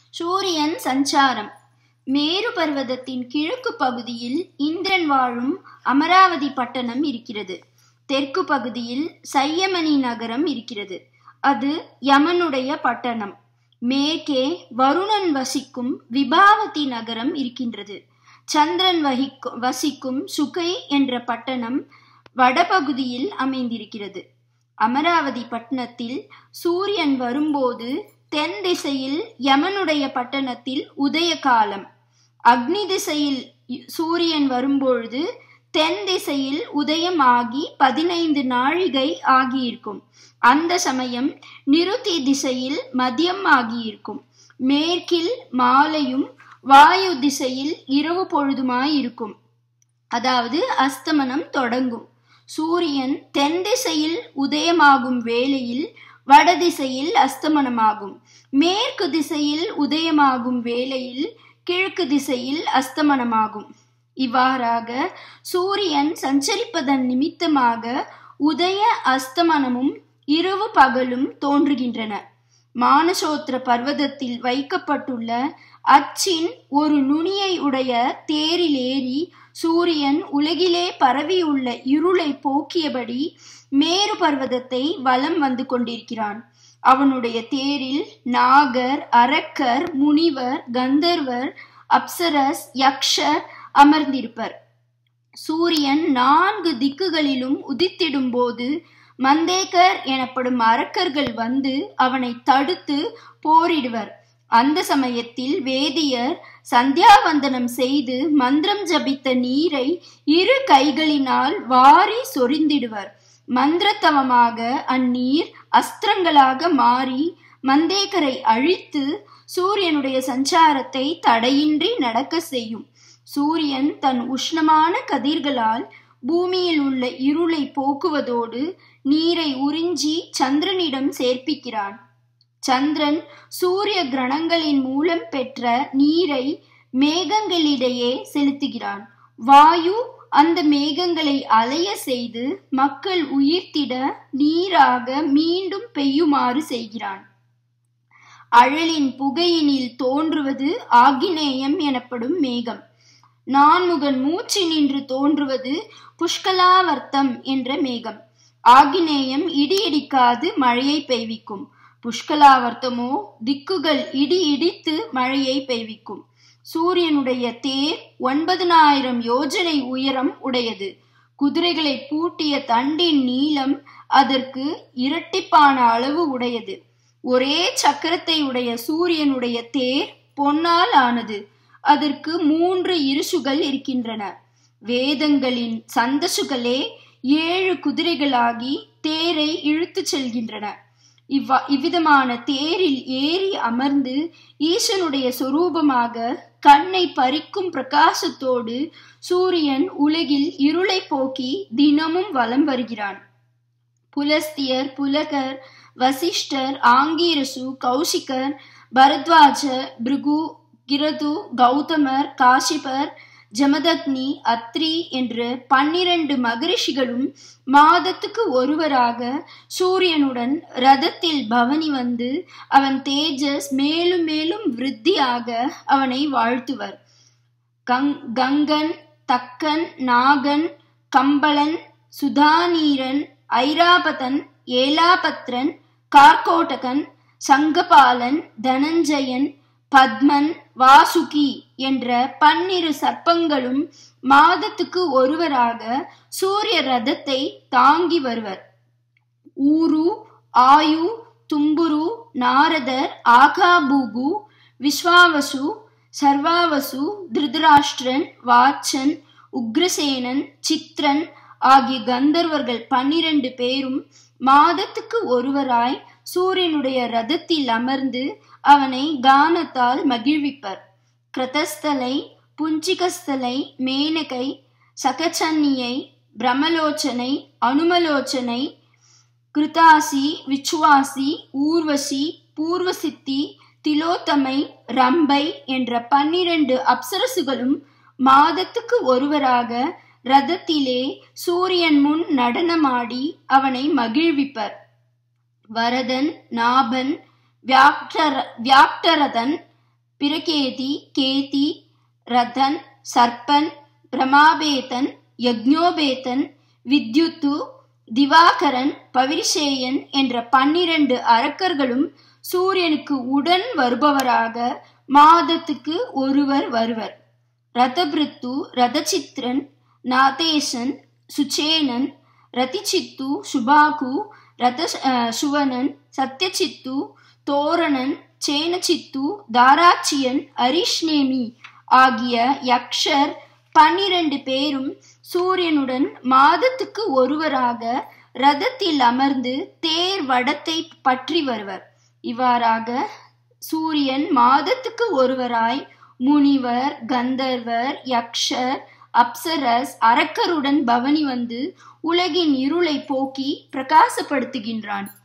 சூரியன் சஞ்சாரம் மேரு பர்வதத்தின் கிழக்கு பகுதியில் இந்திரன் வாழும் அமராவதி பட்டணம் இருக்கிறது தெற்கு பகுதியில் சையமணி நகரம் இருக்கிறது அது யமனுடைய பட்டணம் மேற்கே வருணன் வசிக்கும் விபாவதி நகரம் இருக்கின்றது சந்திரன் வகிக்கும் வசிக்கும் சுகை என்ற பட்டணம் வடபகுதியில் அமைந்திருக்கிறது அமராவதி பட்டணத்தில் சூரியன் வரும்போது தென் திசையில் யமனுடைய பட்டணத்தில் உதய காலம் அக்னி திசையில் சூரியன் வரும்பொழுது தென் திசையில் உதயமாகி பதினைந்து நாழிகை ஆகியிருக்கும் அந்த சமயம் நிருதி திசையில் மதியம் ஆகியிருக்கும் மேற்கில் மாலையும் வாயு திசையில் இரவு பொழுதுமாயிருக்கும் அதாவது அஸ்தமனம் தொடங்கும் சூரியன் தென் திசையில் உதயமாகும் வேளையில் வடதிசையில் அஸ்தமனமாகும் மேற்கு திசையில் உதயமாகும் வேளையில் கிழக்கு திசையில் அஸ்தமனமாகும் இவ்வாறாக சூரியன் சஞ்சரிப்பதன் நிமித்தமாக உதய அஸ்தமனமும் இரவு பகலும் தோன்றுகின்றன மானசோத்திர பர்வதத்தில் வைக்கப்பட்டுள்ள அச்சின் ஒரு நுனியை உடைய தேரில் ஏறி சூரியன் உலகிலே பரவியுள்ள இருளை போக்கியபடி மேரு பர்வதத்தை வலம் வந்து கொண்டிருக்கிறான் அவனுடைய தேரில் நாகர் அரக்கர் முனிவர் கந்தர்வர் அப்சரஸ் யக்ஷர் அமர்ந்திருப்பர் சூரியன் நான்கு திக்குகளிலும் உதித்திடும் போது மந்தேக்கர் எனப்படும் அரக்கர்கள் வந்து அவனை தடுத்து போரிடுவர் அந்த சமயத்தில் வேதியர் சந்தியாவந்தனம் செய்து மந்திரம் ஜபித்த நீரை இரு கைகளினால் வாரி சொரிந்திடுவர் மந்திரத்தவமாக அந்நீர் அஸ்திரங்களாக மாறி மந்தேக்கரை அழித்து சூரியனுடைய சஞ்சாரத்தை தடையின்றி நடக்க செய்யும் சூரியன் தன் உஷ்ணமான கதிர்களால் பூமியில் உள்ள இருளை போக்குவதோடு நீரை உறிஞ்சி சந்திரனிடம் சேர்ப்பிக்கிறான் சந்திரன் சூரிய கிரணங்களின் மூலம் பெற்ற நீரை மேகங்களிடையே செலுத்துகிறான் வாயு அந்த மேகங்களை அலைய செய்து மக்கள் உயிர்த்திட நீராக மீண்டும் பெய்யுமாறு செய்கிறான் அழலின் புகையினில் தோன்றுவது ஆகினேயம் எனப்படும் மேகம் நான்முகன் மூச்சு நின்று தோன்றுவது புஷ்கலாவர்த்தம் என்ற மேகம் ஆகினேயம் இடி இடிக்காது மழையை பெய்விக்கும் புஷ்கலாவர்த்தமோ திக்குகள் இடி இடித்து மழையை பெய்விக்கும் சூரியனுடைய தேர் ஒன்பதனாயிரம் யோஜனை உயரம் உடையது குதிரைகளை பூட்டிய தண்டின் நீளம் அதற்கு இரட்டிப்பான அளவு உடையது ஒரே சக்கரத்தை உடைய சூரியனுடைய தேர் பொன்னால் ஆனது அதற்கு மூன்று இருசுகள் இருக்கின்றன வேதங்களின் சந்தசுகளே ஏழு குதிரைகளாகி தேரை இழுத்துச் செல்கின்றன இவ்வா இவ்விதமான தேரில் ஏறி அமர்ந்து ஈசனுடைய சொரூபமாக கண்ணை பறிக்கும் பிரகாசத்தோடு சூரியன் உலகில் இருளை போக்கி தினமும் வலம் வருகிறான் புலஸ்தியர் புலகர் வசிஷ்டர் ஆங்கீரசு கௌசிகர் பரத்வாஜ பிருகு கிரது கௌதமர் காசிபர் ஜமதக்னி அத்ரி என்று பன்னிரண்டு மகரிஷிகளும் மாதத்துக்கு ஒருவராக சூரியனுடன் ரதத்தில் பவனி வந்து அவன் தேஜஸ் மேலும் மேலும் விருத்தியாக அவனை வாழ்த்துவர் கங் கங்கன் தக்கன் நாகன் கம்பளன் சுதாநீரன் ஐராபதன் ஏலாபத்ரன் கார்கோட்டகன் சங்கபாலன் தனஞ்சயன் பத்மன் வாசுகி என்ற பன்னிரு சர்ப்பங்களும் மாதத்துக்கு ஒருவராக சூரிய ரதத்தை தாங்கி வருவர் ஊரு ஆயு தும்புரு நாரதர் ஆகாபூகு விஸ்வாவசு சர்வாவசு திருதராஷ்டிரன் வாச்சன் உக்ரசேனன் சித்ரன் ஆகிய கந்தர்வர்கள் பன்னிரண்டு பேரும் மாதத்துக்கு ஒருவராய் சூரியனுடைய ரதத்தில் அமர்ந்து அவனை கானத்தால் மகிழ்விப்பர் கிரதஸ்தலை புஞ்சிகஸ்தலை மேனகை சகச்சன்னியை பிரமலோச்சனை அனுமலோச்சனை கிருதாசி விச்சுவாசி ஊர்வசி பூர்வசித்தி திலோத்தமை ரம்பை என்ற பன்னிரண்டு அப்சரசுகளும் மாதத்துக்கு ஒருவராக ரதத்திலே சூரியன் முன் நடனமாடி அவனை பிரகேதி கேதி ரதன் சர்பன் பிரமாபேதன் யக்ஞோபேதன் வித்யுத்து திவாகரன் பவிரிசேயன் என்ற பன்னிரண்டு அரக்கர்களும் சூரியனுக்கு உடன் வருபவராக மாதத்துக்கு ஒருவர் வருவர் ரதபிருத்து ரதசித்ரன் நாதேசன் சுச்சேனன் ரதிச்சித்து சுபாகு ரத சுவனன் சத்யசித்து தோரணன் சேனச்சித்து தாராச்சியன் அரிஷ்நேமி ஆகிய யக்ஷர் பன்னிரண்டு பேரும் சூரியனுடன் மாதத்துக்கு ஒருவராக ரதத்தில் அமர்ந்து தேர் வடத்தை பற்றி வருவர் இவ்வாறாக சூரியன் மாதத்துக்கு ஒருவராய் முனிவர் கந்தர்வர் யக்ஷர் அப்சரஸ் அரக்கருடன் பவனி வந்து உலகின் இருளை போக்கி பிரகாசப்படுத்துகின்றான்